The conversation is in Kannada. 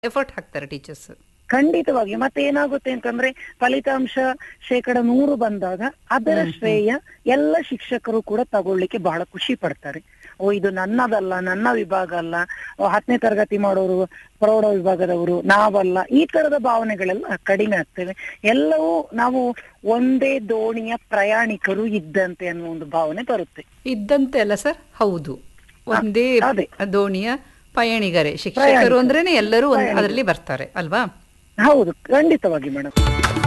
ಎಫರ್ಟ್ ಹಾಕ್ತಾರೆ ಟೀಚರ್ಸ್ ಖಂಡಿತವಾಗಿ ಮತ್ತೆ ಏನಾಗುತ್ತೆ ಅಂತಂದ್ರೆ ಫಲಿತಾಂಶ ಶೇಕಡ ನೂರು ಬಂದಾಗ ಅದರ ಶ್ರೇಯ ಎಲ್ಲ ಶಿಕ್ಷಕರು ಕೂಡ ತಗೊಳ್ಳಿಕ್ಕೆ ಬಹಳ ಖುಷಿ ಪಡ್ತಾರೆ ಓ ಇದು ನನ್ನದಲ್ಲ ನನ್ನ ವಿಭಾಗ ಅಲ್ಲ ಓ, ಹತ್ತನೇ ತರಗತಿ ಮಾಡೋರು ಪ್ರೌಢ ವಿಭಾಗದವರು ನಾವಲ್ಲ ಈ ತರದ ಭಾವನೆಗಳೆಲ್ಲ ಕಡಿಮೆ ಆಗ್ತವೆ ಎಲ್ಲವೂ ನಾವು ಒಂದೇ ದೋಣಿಯ ಪ್ರಯಾಣಿಕರು ಇದ್ದಂತೆ ಅನ್ನೋ ಒಂದು ಭಾವನೆ ಬರುತ್ತೆ ಇದ್ದಂತೆ ಅಲ್ಲ ಸರ್ ಹೌದು ಒಂದೇ ಅದೇ. ದೋಣಿಯ ಪಯಣಿಗರೇ ಶಿಕ್ಷಕರು ಅಂದ್ರೇನೆ ಎಲ್ಲರೂ ಒಂದ್- ಅದರಲ್ಲಿ ಬರ್ತಾರೆ ಅಲ್ವಾ ಹೌದು ಖಂಡಿತವಾಗಿ ಮೇಡಮ್